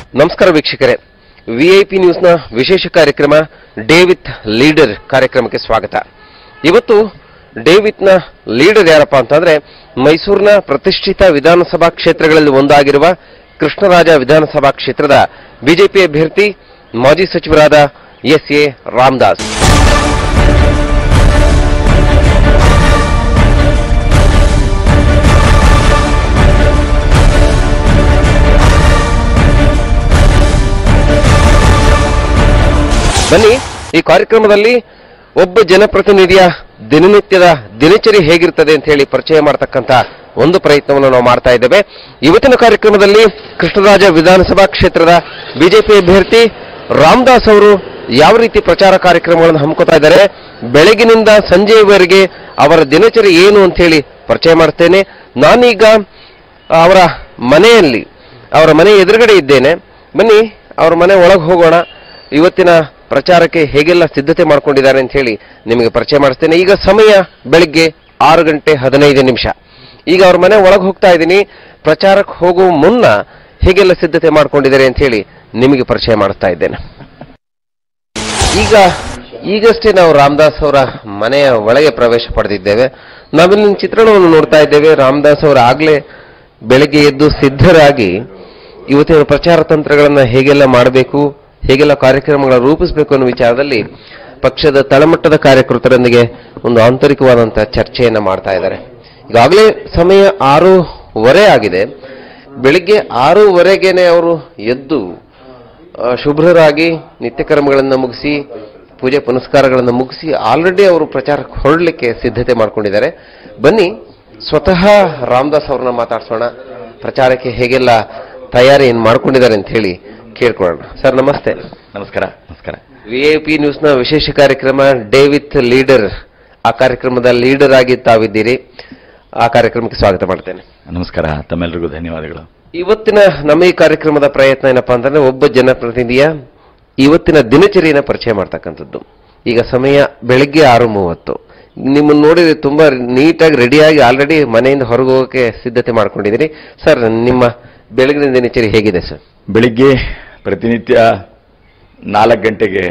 ನಮಸ್ಕಾರ ವೀಕ್ಷಕರೇ ವಿಐಪಿ ನ್ಯೂಸ್ನ ವಿಶೇಷ ಕಾರ್ಯಕ್ರಮ ಡೇ ವಿತ್ ಲೀಡರ್ ಕಾರ್ಯಕ್ರಮಕ್ಕೆ ಸ್ವಾಗತ ಇವತ್ತು ಡೇ ವಿತ್ನ ಲೀಡರ್ ಯಾರಪ್ಪ ಅಂತಂದ್ರೆ ಮೈಸೂರಿನ ಪ್ರತಿಷ್ಠಿತ ವಿಧಾನಸಭಾ ಕ್ಷೇತ್ರಗಳಲ್ಲಿ ಒಂದಾಗಿರುವ ಕೃಷ್ಣರಾಜ ವಿಧಾನಸಭಾ ಕ್ಷೇತ್ರದ ಬಿಜೆಪಿ ಅಭ್ಯರ್ಥಿ ಮಾಜಿ ಸಚಿವರಾದ ಎಸ್ ಎ ರಾಮದಾಸ್ ಬನ್ನಿ ಈ ಕಾರ್ಯಕ್ರಮದಲ್ಲಿ ಒಬ್ಬ ಜನಪ್ರತಿನಿಧಿಯ ದಿನನಿತ್ಯದ ದಿನಚರಿ ಹೇಗಿರ್ತದೆ ಅಂತ ಹೇಳಿ ಪರಿಚಯ ಮಾಡತಕ್ಕಂತ ಒಂದು ಪ್ರಯತ್ನವನ್ನು ನಾವು ಮಾಡ್ತಾ ಇದ್ದೇವೆ ಇವತ್ತಿನ ಕಾರ್ಯಕ್ರಮದಲ್ಲಿ ಕೃಷ್ಣರಾಜ ವಿಧಾನಸಭಾ ಕ್ಷೇತ್ರದ ಬಿಜೆಪಿ ಅಭ್ಯರ್ಥಿ ರಾಮದಾಸ್ ಅವರು ಯಾವ ರೀತಿ ಪ್ರಚಾರ ಕಾರ್ಯಕ್ರಮಗಳನ್ನು ಹಮ್ಮಿಕೊತಾ ಇದ್ದಾರೆ ಬೆಳಗಿನಿಂದ ಸಂಜೆಯವರೆಗೆ ಅವರ ದಿನಚರಿ ಏನು ಅಂತ ಹೇಳಿ ಪರಿಚಯ ಮಾಡ್ತೇನೆ ನಾನೀಗ ಅವರ ಮನೆಯಲ್ಲಿ ಅವರ ಮನೆ ಎದುರುಗಡೆ ಇದ್ದೇನೆ ಬನ್ನಿ ಅವರ ಮನೆ ಒಳಗೆ ಹೋಗೋಣ ಇವತ್ತಿನ ಪ್ರಚಾರಕ್ಕೆ ಹೇಗೆಲ್ಲ ಸಿದ್ಧತೆ ಮಾಡ್ಕೊಂಡಿದ್ದಾರೆ ಅಂತ ಹೇಳಿ ನಿಮಗೆ ಪರಿಚಯ ಮಾಡಿಸ್ತೇನೆ ಈಗ ಸಮಯ ಬೆಳಿಗ್ಗೆ ಆರು ಗಂಟೆ ಹದಿನೈದು ನಿಮಿಷ ಈಗ ಅವ್ರ ಮನೆ ಒಳಗೆ ಹೋಗ್ತಾ ಇದ್ದೀನಿ ಪ್ರಚಾರಕ್ಕೆ ಹೋಗುವ ಮುನ್ನ ಹೇಗೆಲ್ಲ ಸಿದ್ಧತೆ ಮಾಡ್ಕೊಂಡಿದ್ದಾರೆ ಅಂತ ಹೇಳಿ ನಿಮಗೆ ಪರಿಚಯ ಮಾಡಿಸ್ತಾ ಇದ್ದೇನೆ ಈಗ ಈಗಷ್ಟೇ ನಾವು ರಾಮದಾಸ್ ಅವರ ಮನೆಯ ಒಳಗೆ ಪ್ರವೇಶ ಪಡೆದಿದ್ದೇವೆ ನಾವಿಲ್ಲಿ ಚಿತ್ರಣವನ್ನು ನೋಡ್ತಾ ಇದ್ದೇವೆ ರಾಮದಾಸ್ ಅವರು ಆಗ್ಲೇ ಬೆಳಗ್ಗೆ ಎದ್ದು ಸಿದ್ಧರಾಗಿ ಇವತ್ತಿನ ಪ್ರಚಾರ ತಂತ್ರಗಳನ್ನ ಹೇಗೆಲ್ಲ ಮಾಡಬೇಕು ಹೇಗೆಲ್ಲ ಕಾರ್ಯಕ್ರಮಗಳ ರೂಪಿಸಬೇಕು ಅನ್ನೋ ವಿಚಾರದಲ್ಲಿ ಪಕ್ಷದ ತಳಮಟ್ಟದ ಕಾರ್ಯಕರ್ತರೊಂದಿಗೆ ಒಂದು ಆಂತರಿಕವಾದಂತಹ ಚರ್ಚೆಯನ್ನ ಮಾಡ್ತಾ ಇದ್ದಾರೆ ಈಗಾಗಲೇ ಸಮಯ ಆರೂವರೆ ಆಗಿದೆ ಬೆಳಿಗ್ಗೆ ಆರೂವರೆಗೇನೆ ಅವರು ಎದ್ದು ಆ, ಶುಭ್ರರಾಗಿ ನಿತ್ಯ ಕರ್ಮಗಳನ್ನು ಮುಗಿಸಿ ಪೂಜೆ ಪುನಸ್ಕಾರಗಳನ್ನು ಮುಗಿಸಿ ಆಲ್ರೆಡಿ ಅವರು ಪ್ರಚಾರಕ್ಕೆ ಹೊರಡಲಿಕ್ಕೆ ಸಿದ್ಧತೆ ಮಾಡ್ಕೊಂಡಿದ್ದಾರೆ ಬನ್ನಿ ಸ್ವತಃ ರಾಮದಾಸ್ ಅವ್ರನ್ನ ಮಾತಾಡ್ಸೋಣ ಪ್ರಚಾರಕ್ಕೆ ಹೇಗೆಲ್ಲ ತಯಾರಿ ಏನ್ ಮಾಡ್ಕೊಂಡಿದ್ದಾರೆ ಅಂತ ಹೇಳಿ ಕೇಳ್ಕೊಳ್ಳೋಣ ಸರ್ ನಮಸ್ತೆ ನಮಸ್ಕಾರ ನಮಸ್ಕಾರ ವಿಐಪಿ ನ್ಯೂಸ್ನ ವಿಶೇಷ ಕಾರ್ಯಕ್ರಮ ಡೇ ವಿತ್ ಲೀಡರ್ ಆ ಕಾರ್ಯಕ್ರಮದ ಲೀಡರ್ ಆಗಿ ತಾವಿದ್ದೀರಿ ಆ ಕಾರ್ಯಕ್ರಮಕ್ಕೆ ಸ್ವಾಗತ ಮಾಡ್ತೇನೆ ನಮಸ್ಕಾರ ತಮ್ಮೆಲ್ಲರಿಗೂ ಧನ್ಯವಾದಗಳು ಇವತ್ತಿನ ನಮ್ಮ ಈ ಕಾರ್ಯಕ್ರಮದ ಪ್ರಯತ್ನ ಏನಪ್ಪಾ ಅಂತಂದ್ರೆ ಒಬ್ಬ ಜನಪ್ರತಿನಿಧಿಯ ಇವತ್ತಿನ ದಿನಚರಿಯನ್ನ ಪರಿಚಯ ಮಾಡ್ತಕ್ಕಂಥದ್ದು ಈಗ ಸಮಯ ಬೆಳಗ್ಗೆ ಆರು ಮೂವತ್ತು ನಿಮ್ಮನ್ನು ನೋಡಿದ್ರೆ ತುಂಬಾ ನೀಟಾಗಿ ರೆಡಿಯಾಗಿ ಆಲ್ರೆಡಿ ಮನೆಯಿಂದ ಹೊರಗೆ ಹೋಗೋಕೆ ಸಿದ್ಧತೆ ಮಾಡ್ಕೊಂಡಿದ್ದೀರಿ ಸರ್ ನಿಮ್ಮ ಬೆಳಗಿನ ದಿನಚರಿ ಹೇಗಿದೆ ಸರ್ ಬೆಳಿಗ್ಗೆ ಪ್ರತಿನಿತ್ಯ ನಾಲ್ಕು ಗಂಟೆಗೆ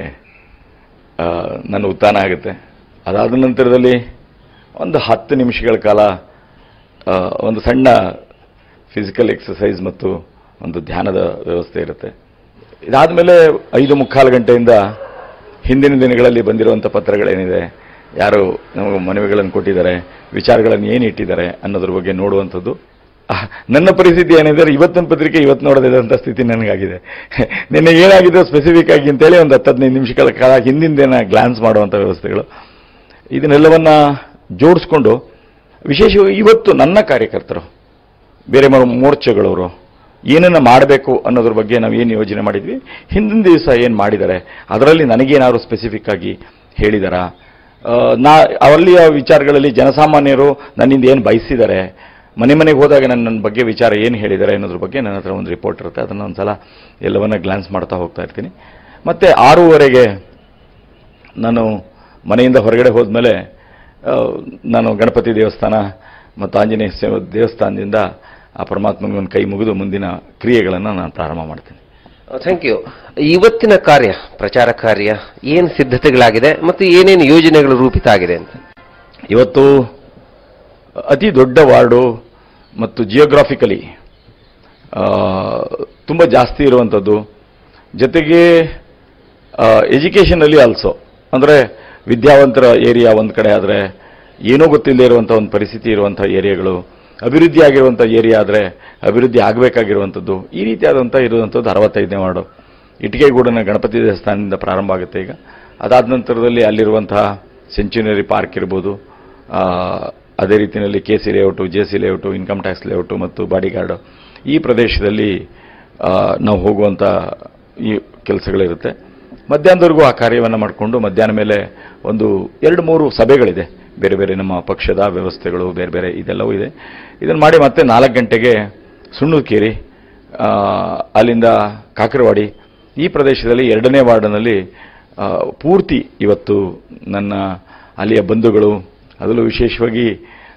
ಆ, ನನ್ನ ಉತ್ಥಾನ ಆಗುತ್ತೆ ಅದಾದ ನಂತರದಲ್ಲಿ ಒಂದು ಹತ್ತು ನಿಮಿಷಗಳ ಕಾಲ ಆ, ಒಂದು ಸಣ್ಣ ಫಿಸಿಕಲ್ ಎಕ್ಸಸೈಸ್ ಮತ್ತು ಒಂದು ಧ್ಯಾನದ ವ್ಯವಸ್ಥೆ ಇರುತ್ತೆ ಇದಾದಮೇಲೆ ಐದು ಮುಕ್ಕಾಲು ಗಂಟೆಯಿಂದ ಹಿಂದಿನ ದಿನಗಳಲ್ಲಿ ಬಂದಿರುವಂಥ ಪತ್ರಗಳೇನಿದೆ ಯಾರು ನಮಗೆ ಮನವಿಗಳನ್ನು ಕೊಟ್ಟಿದ್ದಾರೆ ವಿಚಾರಗಳನ್ನು ಏನು ಇಟ್ಟಿದ್ದಾರೆ ಅನ್ನೋದ್ರ ಬಗ್ಗೆ ನೋಡುವಂಥದ್ದು ಆಹ್, ನನ್ನ ಪರಿಸ್ಥಿತಿ ಏನಿದೆ ಇವತ್ತಿನ ಪತ್ರಿಕೆ ಇವತ್ತು ನೋಡೋದಿದಂಥ ಸ್ಥಿತಿ ನನಗಾಗಿದೆ ನಿನ್ನೆ ಏನಾಗಿದೆ ಸ್ಪೆಸಿಫಿಕ್ ಆಗಿ ಅಂತೇಳಿ ಒಂದು ಹತ್ತು ಹದಿನೈದು ನಿಮಿಷಗಳ ಕಾಲ ಹಿಂದಿನ ದಿನ ಗ್ಲಾನ್ಸ್ ಮಾಡುವಂಥ ವ್ಯವಸ್ಥೆಗಳು ಇದನ್ನೆಲ್ಲವನ್ನ ಜೋಡಿಸ್ಕೊಂಡು ವಿಶೇಷವಾಗಿ ಇವತ್ತು ನನ್ನ ಕಾರ್ಯಕರ್ತರು ಬೇರೆ ಮರ- ಮೋರ್ಚಾಗಳವರು ಏನನ್ನ ಮಾಡಬೇಕು ಅನ್ನೋದ್ರ ಬಗ್ಗೆ ನಾವು ಏನು ಯೋಜನೆ ಮಾಡಿದ್ವಿ ಹಿಂದಿನ ದಿವಸ ಏನು ಮಾಡಿದ್ದಾರೆ ಅದರಲ್ಲಿ ನನಗೇನಾದ್ರು ಸ್ಪೆಸಿಫಿಕ್ ಆಗಿ ಹೇಳಿದಾರಾ ಆ, ನಾ ಅಲ್ಲಿಯ ವಿಚಾರಗಳಲ್ಲಿ ಜನಸಾಮಾನ್ಯರು ನನ್ನಿಂದ ಏನು ಬಯಸಿದ್ದಾರೆ ಮನೆ ಮನೆಗೆ ಹೋದಾಗ ನನ್ನ ನನ್ನ ಬಗ್ಗೆ ವಿಚಾರ ಏನು ಹೇಳಿದ್ದಾರೆ ಅನ್ನೋದ್ರ ಬಗ್ಗೆ ನನ್ನ ಹತ್ರ ಒಂದು ರಿಪೋರ್ಟ್ ಇರುತ್ತೆ ಅದನ್ನು ಒಂದ್ಸಲ ಎಲ್ಲವನ್ನ ಗ್ಲಾನ್ಸ್ ಮಾಡ್ತಾ ಹೋಗ್ತಾ ಇರ್ತೀನಿ ಮತ್ತೆ ಆರೂವರೆಗೆ ನಾನು ಮನೆಯಿಂದ ಹೊರಗಡೆ ಹೋದ್ಮೇಲೆ ಆ, ನಾನು ಗಣಪತಿ ದೇವಸ್ಥಾನ ಮತ್ತು ಆಂಜನೇಯ ಸೇವ- ದೇವಸ್ಥಾನದಿಂದ ಆ ಪರಮಾತ್ಮನಿಗೆ ಒಂದು ಕೈ ಮುಗಿದು ಮುಂದಿನ ಕ್ರಿಯೆಗಳನ್ನು ನಾನು ಪ್ರಾರಂಭ ಮಾಡ್ತೀನಿ ಥ್ಯಾಂಕ್ ಯು ಇವತ್ತಿನ ಕಾರ್ಯ ಪ್ರಚಾರ ಕಾರ್ಯ ಏನು ಸಿದ್ಧತೆಗಳಾಗಿದೆ ಮತ್ತು ಏನೇನು ಯೋಜನೆಗಳು ರೂಪಿತ ಆಗಿದೆ ಅಂತ ಇವತ್ತು ಅತಿ ದೊಡ್ಡ ವಾರ್ಡು ಮತ್ತು ಜಿಯೋಗ್ರಾಫಿಕಲಿ ತುಂಬ ಜಾಸ್ತಿ ಇರುವಂಥದ್ದು ಜೊತೆಗೆ ಎಜುಕೇಷನಲ್ಲಿ ಆಲ್ಸೋ ಅಂದರೆ ವಿದ್ಯಾವಂತರ ಏರಿಯಾ ಒಂದು ಕಡೆ ಆದರೆ ಏನೂ ಗೊತ್ತಿಲ್ಲದೆ ಇರುವಂಥ ಒಂದು ಪರಿಸ್ಥಿತಿ ಇರುವಂಥ ಏರಿಯಾಗಳು ಅಭಿವೃದ್ಧಿ ಆಗಿರುವಂಥ ಏರಿಯಾ ಆದರೆ ಅಭಿವೃದ್ಧಿ ಆಗಬೇಕಾಗಿರುವಂಥದ್ದು ಈ ರೀತಿಯಾದಂಥ ಇರುವಂಥದ್ದು ಅರವತ್ತೈದನೇ ವಾರ್ಡು ಇಟ್ಟಿಗೆಗೂಡನ ಗಣಪತಿ ದೇವಸ್ಥಾನದಿಂದ ಪ್ರಾರಂಭ ಆಗುತ್ತೆ ಈಗ ಅದಾದ ನಂತರದಲ್ಲಿ ಅಲ್ಲಿರುವಂತಹ ಸೆಂಚುನರಿ ಪಾರ್ಕ್ ಇರ್ಬೋದು ಆ, ಅದೇ ರೀತಿಯಲ್ಲಿ K C layout J C layout income tax layout ಮತ್ತು ಬಾಡಿಗಾರ್ಡು ಈ ಪ್ರದೇಶದಲ್ಲಿ ಆ, ನಾವು ಹೋಗುವಂಥ ಈ ಕೆಲಸಗಳಿರುತ್ತೆ ಮಧ್ಯಾಹ್ನದವರೆಗೂ ಆ ಕಾರ್ಯವನ್ನು ಮಾಡಿಕೊಂಡು ಮಧ್ಯಾಹ್ನ ಮೇಲೆ ಒಂದು ಎರಡು ಮೂರು ಸಭೆಗಳಿದೆ ಬೇರೆ ಬೇರೆ ನಮ್ಮ ಪಕ್ಷದ ವ್ಯವಸ್ಥೆಗಳು ಬೇರೆ ಬೇರೆ ಇದೆಲ್ಲವೂ ಇದೆ ಇದನ್ನು ಮಾಡಿ ಮತ್ತೆ ನಾಲ್ಕು ಗಂಟೆಗೆ ಸುಣ್ಣೂರ್ಕೇರಿ ಆ, ಅಲ್ಲಿಂದ ಕಾಕರವಾಡಿ ಈ ಪ್ರದೇಶದಲ್ಲಿ ಎರಡನೇ ವಾರ್ಡ್ನಲ್ಲಿ ಆ, ಪೂರ್ತಿ ಇವತ್ತು ನನ್ನ ಅಲ್ಲಿಯ ಬಂಧುಗಳು ಅದರಲ್ಲೂ ವಿಶೇಷವಾಗಿ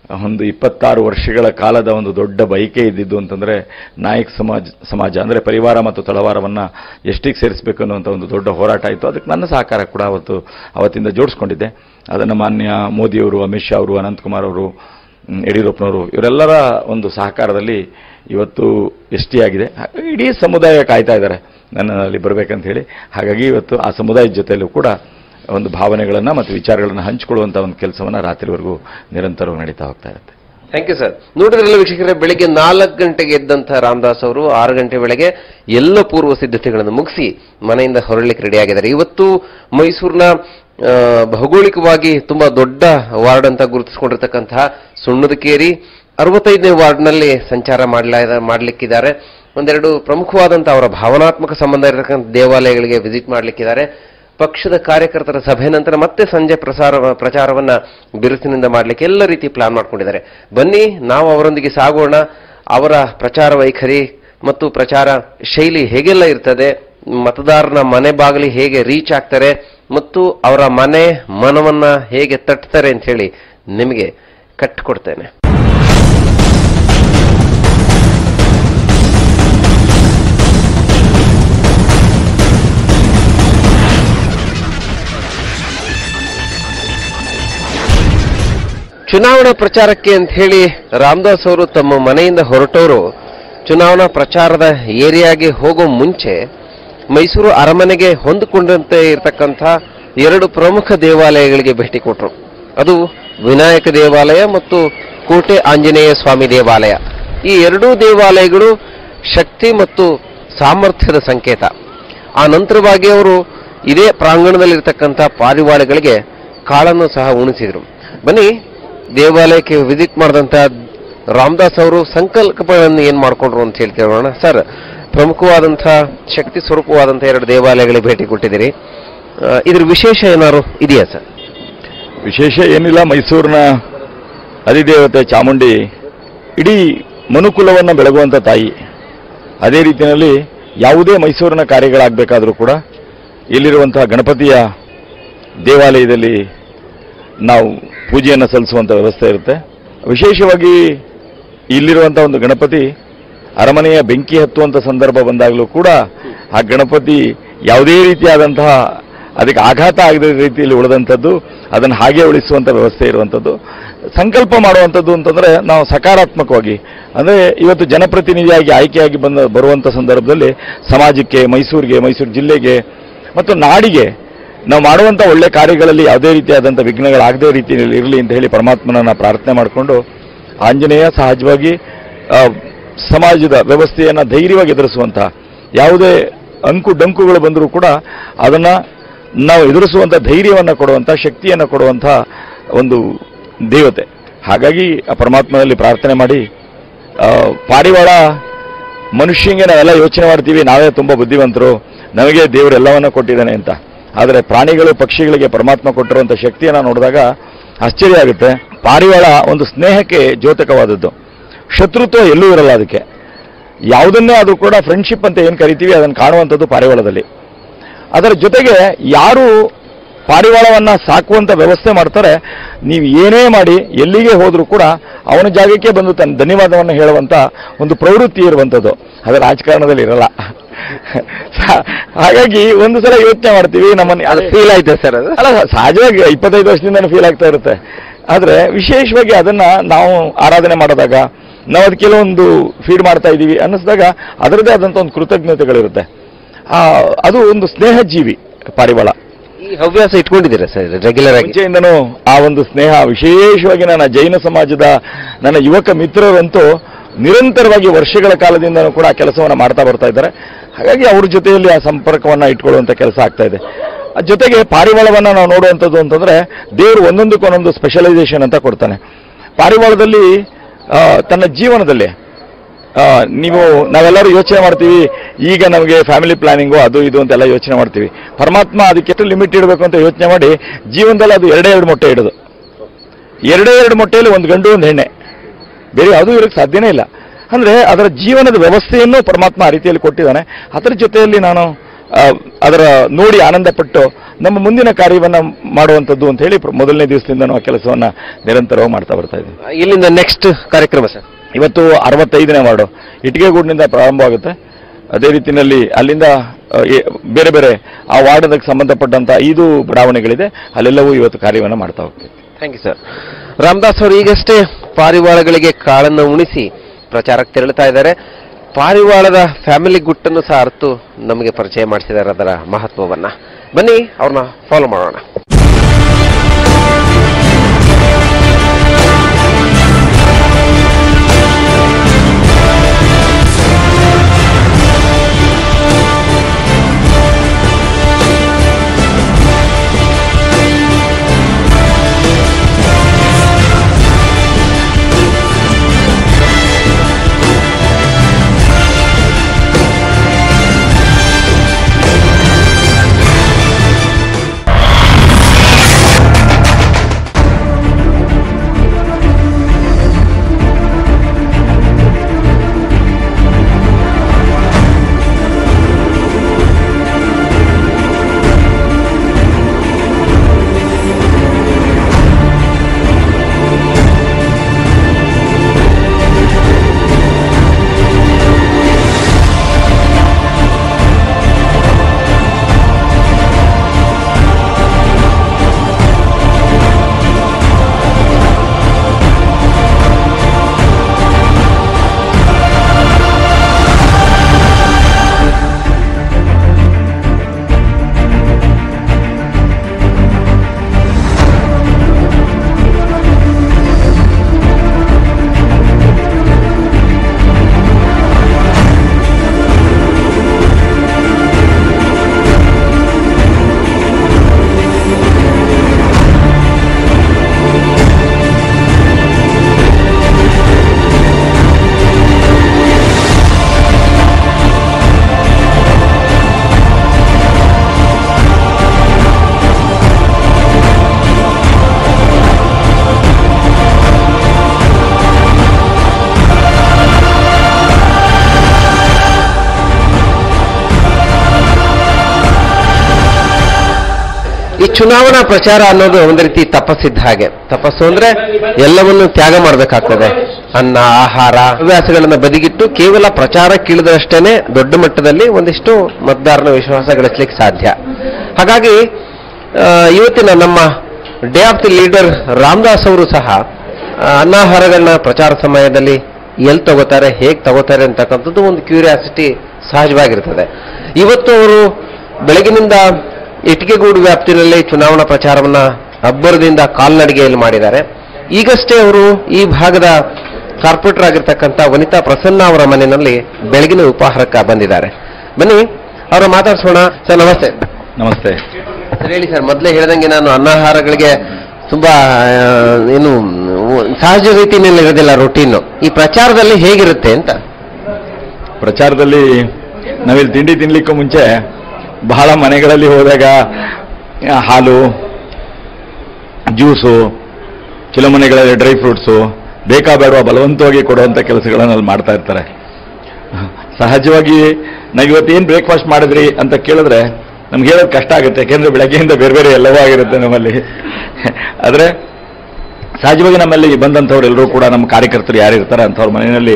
ಒಂದು ಇಪ್ಪತ್ತಾರು ವರ್ಷಗಳ ಕಾಲದ ಒಂದು ದೊಡ್ಡ ಬಯಕೆ ಇದ್ದಿದ್ದು ಅಂತಂದ್ರೆ ನಾಯಕ್ ಸಮಾಜ ಸಮಾಜ ಅಂದ್ರೆ ಪರಿವಾರ ಮತ್ತು ತಳವಾರವನ್ನ ಎಷ್ಟಿಗೆ ಸೇರಿಸಬೇಕು ಅನ್ನುವಂಥ ಒಂದು ದೊಡ್ಡ ಹೋರಾಟ ಇತ್ತು ಅದಕ್ಕೆ ನನ್ನ ಸಹಕಾರ ಕೂಡ ಅವತ್ತು ಅವತ್ತಿಂದ ಜೋಡಿಸ್ಕೊಂಡಿದ್ದೆ ಅದನ್ನು ಮಾನ್ಯ ಮೋದಿಯವರು ಅಮಿತ್ ಶಾ ಅವರು ಅನಂತಕುಮಾರ್ ಅವರು ಮ್, ಯಡಿಯೂರಪ್ಪನವರು ಇವರೆಲ್ಲರ ಒಂದು ಸಹಕಾರದಲ್ಲಿ ಇವತ್ತು ಎಷ್ಟಿ ಆಗಿದೆ ಹಾಗಾಗಿ ಇಡೀ ಸಮುದಾಯ ಕಾಯ್ತಾ ಇದ್ದಾರೆ ನನ್ನಲ್ಲಿ ಬರಬೇಕಂತ ಹೇಳಿ ಹಾಗಾಗಿ ಇವತ್ತು ಆ ಸಮುದಾಯದ ಜೊತೆಯಲ್ಲೂ ಕೂಡ ಒಂದು ಭಾವನೆಗಳನ್ನು ಮತ್ತು ವಿಚಾರಗಳನ್ನು ಹಂಚಿಕೊಳ್ಳುವಂಥ ಒಂದು ಕೆಲಸವನ್ನು ರಾತ್ರಿವರೆಗೂ ನಿರಂತರವಾಗಿ ನಡೀತಾ ಹೋಗ್ತಾ ಇರುತ್ತೆ ಥ್ಯಾಂಕ್ ಯು ಸರ್ ನೋಡಿದ್ರಲ್ಲ ವೀಕ್ಷಕರೇ ಬೆಳಿಗ್ಗೆ ನಾಲ್ಕು ಗಂಟೆಗೆ ಎದ್ದಂಥ ರಾಮದಾಸ್ ಅವರು ಆರು ಗಂಟೆ ವೇಳೆಗೆ ಎಲ್ಲ ಪೂರ್ವ ಸಿದ್ಧತೆಗಳನ್ನು ಮುಗಿಸಿ ಮನೆಯಿಂದ ಹೊರಳಿಕ್ಕೆ ರೆಡಿ ಆಗಿದ್ದಾರೆ ಇವತ್ತು ಮೈಸೂರಿನ ಆ, ಭೌಗೋಳಿಕವಾಗಿ ತುಂಬಾ ದೊಡ್ಡ ವಾರ್ಡ್ ಅಂತ ಗುರುತಿಸಿಕೊಂಡಿರ್ತಕ್ಕಂತಹ ಸುಣ್ಣದಕೇರಿ ಅರವತ್ತೈದನೇ ವಾರ್ಡ್ನಲ್ಲಿ ಸಂಚಾರ ಮಾಡ್ಲಾ ಮಾಡ್ಲಿಕ್ಕಿದ್ದಾರೆ ಒಂದೆರಡು ಪ್ರಮುಖವಾದಂತಹ ಅವರ ಭಾವನಾತ್ಮಕ ಸಂಬಂಧ ಇರತಕ್ಕಂಥ ದೇವಾಲಯಗಳಿಗೆ ವಿಸಿಟ್ ಮಾಡ್ಲಿಕ್ಕಿದ್ದಾರೆ ಪಕ್ಷದ ಕಾರ್ಯಕರ್ತರ ಸಭೆ ನಂತರ ಮತ್ತೆ ಸಂಜೆ ಪ್ರಸಾರ ಪ್ರಚಾರವನ್ನ ಬಿರುಸಿನಿಂದ ಮಾಡಲಿಕ್ಕೆ ಎಲ್ಲ ರೀತಿ ಪ್ಲಾನ್ ಮಾಡ್ಕೊಂಡಿದ್ದಾರೆ ಬನ್ನಿ ನಾವು ಅವರೊಂದಿಗೆ ಸಾಗೋಣ ಅವರ ಪ್ರಚಾರ ವೈಖರಿ ಮತ್ತು ಪ್ರಚಾರ ಶೈಲಿ ಹೇಗೆಲ್ಲ ಇರ್ತದೆ ಮತದಾರನ ಮನೆ ಬಾಗಿಲಿ ಹೇಗೆ ರೀಚ್ ಆಗ್ತಾರೆ ಮತ್ತು ಅವರ ಮನೆ ಮನವನ್ನ ಹೇಗೆ ತಟ್ತಾರೆ ಅಂತ ಹೇಳಿ ನಿಮಗೆ ಕಟ್ಟಿಕೊಡ್ತೇನೆ ಚುನಾವಣಾ ಪ್ರಚಾರಕ್ಕೆ ಅಂತ ಹೇಳಿ ರಾಮದಾಸ್ ಅವರು ತಮ್ಮ ಮನೆಯಿಂದ ಹೊರಟವರು ಚುನಾವಣಾ ಪ್ರಚಾರದ ಏರಿಯಾಗೆ ಹೋಗೋ ಮುಂಚೆ ಮೈಸೂರು ಅರಮನೆಗೆ ಹೊಂದಿಕೊಂಡಂತೆ ಇರತಕ್ಕಂಥ ಎರಡು ಪ್ರಮುಖ ದೇವಾಲಯಗಳಿಗೆ ಭೇಟಿ ಕೊಟ್ಟರು ಅದು ವಿನಾಯಕ ದೇವಾಲಯ ಮತ್ತು ಕೋಟೆ ಆಂಜನೇಯ ಸ್ವಾಮಿ ದೇವಾಲಯ ಈ ಎರಡೂ ದೇವಾಲಯಗಳು ಶಕ್ತಿ ಮತ್ತು ಸಾಮರ್ಥ್ಯದ ಸಂಕೇತ ಆ ನಂತರವಾಗಿ ಅವರು ಇದೇ ಪ್ರಾಂಗಣದಲ್ಲಿರ್ತಕ್ಕಂಥ ಪಾರಿವಾಳಗಳಿಗೆ ಕಾಳನ್ನು ಸಹ ಉಣಿಸಿದರು ಬನ್ನಿ ದೇವಾಲಯಕ್ಕೆ ವಿಸಿಟ್ ಮಾಡಿದಂಥ ರಾಮದಾಸ್ ಅವರು ಸಂಕಲ್ಪಗಳನ್ನು ಏನ್ ಮಾಡ್ಕೊಂಡ್ರು ಅಂತ ಹೇಳಿ ಕೇಳೋಣ ಸರ್ ಪ್ರಮುಖವಾದಂಥ ಶಕ್ತಿ ಸ್ವರೂಪವಾದಂಥ ಎರಡು ದೇವಾಲಯಗಳಿಗೆ ಭೇಟಿ ಕೊಟ್ಟಿದ್ದೀರಿ ಆ, ಇದ್ರ ವಿಶೇಷ ಏನಾದ್ರು ಇದೆಯಾ ಸರ್ ವಿಶೇಷ ಏನಿಲ್ಲ ಮೈಸೂರಿನ ಅಧಿದೇವತೆ ಚಾಮುಂಡಿ ಇಡೀ ಮನುಕುಲವನ್ನು ಬೆಳಗುವಂಥ ತಾಯಿ ಅದೇ ರೀತಿಯಲ್ಲಿ ಯಾವುದೇ ಮೈಸೂರಿನ ಕಾರ್ಯಗಳಾಗಬೇಕಾದರೂ ಕೂಡ ಇಲ್ಲಿರುವಂತಹ ಗಣಪತಿಯ ದೇವಾಲಯದಲ್ಲಿ ನಾವು ಪೂಜೆಯನ್ನು ಸಲ್ಲಿಸುವಂಥ ವ್ಯವಸ್ಥೆ ಇರುತ್ತೆ ವಿಶೇಷವಾಗಿ ಇಲ್ಲಿರುವಂಥ ಒಂದು ಗಣಪತಿ ಅರಮನೆಯ ಬೆಂಕಿ ಹತ್ತುವಂಥ ಸಂದರ್ಭ ಬಂದಾಗಲೂ ಕೂಡ ಆ ಗಣಪತಿ ಯಾವುದೇ ರೀತಿಯಾದಂತಹ ಅದಕ್ಕೆ ಆಘಾತ ಆಗದ ರೀತಿಯಲ್ಲಿ ಉಳಿದಂಥದ್ದು ಅದನ್ನು ಹಾಗೆ ಉಳಿಸುವಂಥ ವ್ಯವಸ್ಥೆ ಇರುವಂಥದ್ದು ಸಂಕಲ್ಪ ಮಾಡುವಂಥದ್ದು ಅಂತಂದರೆ ನಾವು ಸಕಾರಾತ್ಮಕವಾಗಿ ಅಂದರೆ ಇವತ್ತು ಜನಪ್ರತಿನಿಧಿಯಾಗಿ ಆಯ್ಕೆಯಾಗಿ ಬಂದ ಬರುವಂಥ ಸಂದರ್ಭದಲ್ಲಿ ಸಮಾಜಕ್ಕೆ ಮೈಸೂರಿಗೆ ಮೈಸೂರು ಜಿಲ್ಲೆಗೆ ಮತ್ತು ನಾಡಿಗೆ ನಾವು ಮಾಡುವಂಥ ಒಳ್ಳೆ ಕಾರ್ಯಗಳಲ್ಲಿ ಯಾವುದೇ ರೀತಿಯಾದಂಥ ವಿಘ್ನಗಳಾಗದೇ ರೀತಿಯಲ್ಲಿ ಇರಲಿ ಅಂತ ಹೇಳಿ ಪರಮಾತ್ಮನನ್ನ ಪ್ರಾರ್ಥನೆ ಮಾಡಿಕೊಂಡು ಆಂಜನೇಯ ಸಹಜವಾಗಿ ಆ, ಸಮಾಜದ ವ್ಯವಸ್ಥೆಯನ್ನು ಧೈರ್ಯವಾಗಿ ಎದುರಿಸುವಂಥ ಯಾವುದೇ ಅಂಕು ಡಂಕುಗಳು ಬಂದರೂ ಕೂಡ ಅದನ್ನು ನಾವು ಎದುರಿಸುವಂಥ ಧೈರ್ಯವನ್ನು ಕೊಡುವಂಥ ಶಕ್ತಿಯನ್ನು ಕೊಡುವಂಥ ಒಂದು ದೇವತೆ ಹಾಗಾಗಿ ಆ ಪರಮಾತ್ಮನಲ್ಲಿ ಪ್ರಾರ್ಥನೆ ಮಾಡಿ ಆ, ಪಾರಿವಾಳ ಮನುಷ್ಯಂಗೆ ನಾವೆಲ್ಲ ಯೋಚನೆ ಮಾಡ್ತೀವಿ ನಾವೇ ತುಂಬ ಬುದ್ಧಿವಂತರು ನಮಗೆ ದೇವರು ಎಲ್ಲವನ್ನ ಕೊಟ್ಟಿದ್ದಾನೆ ಅಂತ ಆದರೆ ಪ್ರಾಣಿಗಳು ಪಕ್ಷಿಗಳಿಗೆ ಪರಮಾತ್ಮ ಕೊಟ್ಟಿರುವಂಥ ಶಕ್ತಿಯನ್ನು ನೋಡಿದಾಗ ಆಶ್ಚರ್ಯ ಆಗುತ್ತೆ ಪಾರಿವಾಳ ಒಂದು ಸ್ನೇಹಕ್ಕೆ ದ್ಯೋತಕವಾದದ್ದು ಶತ್ರುತ್ವ ಎಲ್ಲೂ ಇರಲ್ಲ ಅದಕ್ಕೆ ಯಾವುದನ್ನೇ ಆದರೂ ಕೂಡ ಫ್ರೆಂಡ್ಶಿಪ್ ಅಂತ ಏನು ಕರಿತೀವಿ ಅದನ್ನು ಕಾಣುವಂಥದ್ದು ಪಾರಿವಾಳದಲ್ಲಿ ಅದರ ಜೊತೆಗೆ ಯಾರು ಪಾರಿವಾಳವನ್ನ ಸಾಕುವಂತ ವ್ಯವಸ್ಥೆ ಮಾಡ್ತಾರೆ ನೀವು ಏನೇ ಮಾಡಿ ಎಲ್ಲಿಗೆ ಹೋದರೂ ಕೂಡ ಅವನ ಜಾಗಕ್ಕೆ ಬಂದು ತನ್ನ ಧನ್ಯವಾದವನ್ನು ಹೇಳುವಂತ ಒಂದು ಪ್ರವೃತ್ತಿ ಇರುವಂಥದ್ದು ಅದು ರಾಜಕಾರಣದಲ್ಲಿ ಇರಲ್ಲ ಹಾಗಾಗಿ ಒಂದು ಸಲ ಯೋಚನೆ ಮಾಡ್ತೀವಿ ನಮ್ಮನ್ನು ಅದು ಫೀಲ್ ಆಯ್ತಾ ಸರ್ ಅದು ಅಲ್ಲ ಸಹಜವಾಗಿ ಇಪ್ಪತ್ತೈದು ವರ್ಷದಿಂದ ಫೀಲ್ ಆಗ್ತಾ ಇರುತ್ತೆ ಆದ್ರೆ ವಿಶೇಷವಾಗಿ ಅದನ್ನ ನಾವು ಆರಾಧನೆ ಮಾಡಿದಾಗ ನಾವು ಅದಕ್ಕೆ ಕೆಲವೊಂದು ಫೀಡ್ ಮಾಡ್ತಾ ಇದ್ದೀವಿ ಅನ್ನಿಸಿದಾಗ ಅದರದೇ ಆದಂಥ ಒಂದು ಕೃತಜ್ಞತೆಗಳಿರುತ್ತೆ ಆ, ಅದು ಒಂದು ಸ್ನೇಹ ಜೀವಿ ಪಾರಿವಾಳ ಈ ಹವ್ಯಾಸ ಇಟ್ಕೊಂಡಿದ್ದೀರಾ ಸರ್ ರೆಗ್ಯುಲರ್ ಆಗಿ ಮುಂಚೆಯಿಂದನೂ ಆ ಒಂದು ಸ್ನೇಹ ವಿಶೇಷವಾಗಿ ನನ್ನ ಜೈನ ಸಮಾಜದ ನನ್ನ ಯುವಕ ಮಿತ್ರರಂತೂ ನಿರಂತರವಾಗಿ ವರ್ಷಗಳ ಕಾಲದಿಂದನೂ ಕೂಡ ಆ ಕೆಲಸವನ್ನು ಮಾಡ್ತಾ ಬರ್ತಾ ಇದ್ದಾರೆ ಹಾಗಾಗಿ ಅವ್ರ ಜೊತೆಯಲ್ಲಿ ಆ ಸಂಪರ್ಕವನ್ನ ಇಟ್ಕೊಳ್ಳುವಂತ ಕೆಲಸ ಆಗ್ತಾ ಇದೆ ಅದ್ ಜೊತೆಗೆ ಪಾರಿವಾಳವನ್ನ ನಾವು ನೋಡುವಂಥದ್ದು ಅಂತಂದ್ರೆ ದೇವರು ಒಂದೊಂದಕ್ಕೆ ಒಂದೊಂದು ಸ್ಪೆಷಲೈಸೇಷನ್ ಅಂತ ಕೊಡ್ತಾನೆ ಪಾರಿವಾಳದಲ್ಲಿ ಆ, ತನ್ನ ಜೀವನದಲ್ಲಿ ಆ, ನೀವು ನಾವೆಲ್ಲರೂ ಯೋಚನೆ ಮಾಡ್ತೀವಿ ಈಗ ನಮಗೆ ಫ್ಯಾಮಿಲಿ ಪ್ಲಾನಿಂಗು ಅದು ಇದು ಅಂತೆಲ್ಲ ಯೋಚನೆ ಮಾಡ್ತೀವಿ ಪರಮಾತ್ಮ ಅದಕ್ಕೆ ಎಷ್ಟು ಲಿಮಿಟ್ ಇಡಬೇಕು ಅಂತ ಯೋಚನೆ ಮಾಡಿ ಜೀವನದಲ್ಲಿ ಅದು ಎರಡೇ ಎರಡು ಮೊಟ್ಟೆ ಇಡೋದು ಎರಡೇ ಎರಡು ಮೊಟ್ಟೆಯಲ್ಲಿ ಒಂದು ಗಂಡು ಒಂದು ಹೆಣ್ಣೆ ಬೇರೆ ಯಾವುದೂ ಇರೋಕ್ಕೆ ಸಾಧ್ಯನೇ ಇಲ್ಲ ಅಂದರೆ ಅದರ ಜೀವನದ ವ್ಯವಸ್ಥೆಯನ್ನು ಪರಮಾತ್ಮ ಆ ರೀತಿಯಲ್ಲಿ ಕೊಟ್ಟಿದ್ದಾನೆ ಅದರ ಜೊತೆಯಲ್ಲಿ ನಾನು ಆ, ಅದರ ನೋಡಿ ಆನಂದಪಟ್ಟು ನಮ್ಮ ಮುಂದಿನ ಕಾರ್ಯವನ್ನ ಮಾಡುವಂಥದ್ದು ಅಂತ ಹೇಳಿ ಪ್ರ- ಮೊದಲನೇ ದಿವಸದಿಂದ ನಾವು ಆ ಕೆಲಸವನ್ನ ನಿರಂತರವಾಗಿ ಮಾಡ್ತಾ ಬರ್ತಾ ಇದ್ದೀವಿ ಇಲ್ಲಿಂದ ನೆಕ್ಸ್ಟ್ ಕಾರ್ಯಕ್ರಮ ಸರ್ ಇವತ್ತು ಅರವತ್ತೈದನೇ ವಾರ್ಡು ಇಟ್ಟಿಗೆಗೂಡಿನಿಂದ ಪ್ರಾರಂಭವಾಗುತ್ತೆ ಅದೇ ರೀತಿಯಲ್ಲಿ ಅಲ್ಲಿಂದ ಆ, ಎ- ಬೇರೆ ಬೇರೆ ಆ ವಾರ್ಡ್ಗೆ ಸಂಬಂಧಪಟ್ಟಂತ ಐದು ಬಡಾವಣೆಗಳಿದೆ ಅಲ್ಲೆಲ್ಲವೂ ಇವತ್ತು ಕಾರ್ಯವನ್ನು ಮಾಡ್ತಾ ಹೋಗ್ತೀವಿ ಥ್ಯಾಂಕ್ ಯು ಸರ್ ರಾಮದಾಸ್ ಅವರು ಈಗಷ್ಟೇ ಪಾರಿವಾಳಗಳಿಗೆ ಕಾಳನ್ನು ಉಣಿಸಿ ಪ್ರಚಾರಕ್ಕೆ ತೆರಳುತ್ತಾ ಇದ್ದಾರೆ ಪಾರಿವಾಳದ ಫ್ಯಾಮಿಲಿ ಗುಟ್ಟನ್ನು ಸಹ ಅರ್ತು ನಮಗೆ ಪರಿಚಯ ಮಾಡಿಸಿದ್ದಾರೆ ಅದರ ಮಹತ್ವವನ್ನ ಬನ್ನಿ ಅವ್ರನ್ನ ಫಾಲೋ ಮಾಡೋಣ ಈ ಚುನಾವಣಾ ಪ್ರಚಾರ ಅನ್ನೋದು ಒಂದು ರೀತಿ ತಪಸ್ಸಿದ್ದ ಹಾಗೆ ತಪಸ್ಸು ಅಂದ್ರೆ ಎಲ್ಲವನ್ನು ತ್ಯಾಗ ಮಾಡಬೇಕಾಗ್ತದೆ ಅನ್ನ ಆಹಾರ ಹವ್ಯಾಸಗಳನ್ನ ಬದಿಗಿಟ್ಟು ಕೇವಲ ಪ್ರಚಾರಕ್ಕಿಳಿದಷ್ಟೇನೆ ದೊಡ್ಡ ಮಟ್ಟದಲ್ಲಿ ಒಂದಿಷ್ಟು ಮತದಾರನ ವಿಶ್ವಾಸ ಗಳಿಸ್ಲಿಕ್ಕೆ ಸಾಧ್ಯ ಹಾಗಾಗಿ ಆ, ಇವತ್ತಿನ ನಮ್ಮ day of the leader Ramdas ಅವರು ಸಹ ಆ, ಅನ್ನಾಹಾರಗಳನ್ನ ಪ್ರಚಾರ ಸಮಯದಲ್ಲಿ ಎಲ್ಲಿ ತಗೋತಾರೆ ಹೇಗೆ ತಗೋತಾರೆ ಅಂತಕ್ಕಂಥದ್ದು ಒಂದು ಕ್ಯೂರಿಯಾಸಿಟಿ ಸಹಜವಾಗಿರ್ತದೆ ಇವತ್ತು ಅವರು ಬೆಳಗಿನಿಂದ ಇಟ್ಟಿಗೆಗೂಡು ವ್ಯಾಪ್ತಿನಲ್ಲಿ ಚುನಾವಣಾ ಪ್ರಚಾರವನ್ನ ಅಬ್ಬರದಿಂದ ಕಾಲ್ನಡಿಗೆಯಲ್ಲಿ ಮಾಡಿದ್ದಾರೆ ಈಗಷ್ಟೇ ಅವರು ಈ ಭಾಗದ ಕಾರ್ಪೊರೇಟರ್ ಆಗಿರ್ತಕ್ಕಂಥ ವನಿತಾ ಪ್ರಸನ್ನ ಅವರ ಮನೆಯಲ್ಲಿ ಬೆಳಗಿನ ಉಪಹಾರಕ್ಕೆ ಬಂದಿದ್ದಾರೆ ಬನ್ನಿ ಅವರ ಮಾತಾಡ್ಸೋಣ ಸರ್ ನಮಸ್ತೆ ನಮಸ್ತೆ ಸರ್ ಹೇಳಿ ಸರ್ ಮೊದಲೇ ಹೇಳ್ದಂಗೆ ನಾನು ಅನ್ನಾಹಾರಗಳಿಗೆ ತುಂಬಾ ಆ, ಏನು ಉ- ಸಹಜ ರೀತಿಯಲ್ಲಿ ಇರೋದಿಲ್ಲ ರೊಟೀನು ಈ ಪ್ರಚಾರದಲ್ಲಿ ಹೇಗಿರುತ್ತೆ ಅಂತ ಪ್ರಚಾರದಲ್ಲಿ ನಾವಿಲ್ಲಿ ತಿಂಡಿ ತಿನ್ಲಿಕ್ಕೂ ಮುಂಚೆ ಬಹಳ ಮನೆಗಳಲ್ಲಿ ಹೋದಾಗ ಆ, ಹಾಲು ಜ್ಯೂಸು ಕೆಲವು ಮನೆಗಳಲ್ಲಿ ಡ್ರೈ ಫ್ರೂಟ್ಸು ಬೇಕಾ ಬೇಡವಾ ಬಲವಂತವಾಗಿ ಕೊಡುವಂಥ ಕೆಲಸಗಳನ್ನು ಅಲ್ಲಿ ಮಾಡ್ತಾ ಇರ್ತಾರೆ ಸಹಜವಾಗಿ ನಾವು ಇವತ್ತೇನು ಬ್ರೇಕ್ಫಾಸ್ಟ್ ಮಾಡಿದ್ರಿ ಅಂತ ಕೇಳಿದ್ರೆ ನಮ್ಗೆ ಹೇಳೋದು ಕಷ್ಟ ಆಗುತ್ತೆ ಯಾಕೆಂದ್ರೆ ಬೆಳಗ್ಗೆಯಿಂದ ಬೇರೆ ಬೇರೆ ಎಲ್ಲವೂ ಆಗಿರುತ್ತೆ ನಮ್ಮಲ್ಲಿ ಆದರೆ ಸಹಜವಾಗಿ ನಮ್ಮಲ್ಲಿ ಬಂದಂಥವ್ರು ಎಲ್ಲರೂ ಕೂಡ ನಮ್ಮ ಕಾರ್ಯಕರ್ತರು ಯಾರು ಇರ್ತಾರೆ ಅಂಥವ್ರ ಮನೆಯಲ್ಲಿ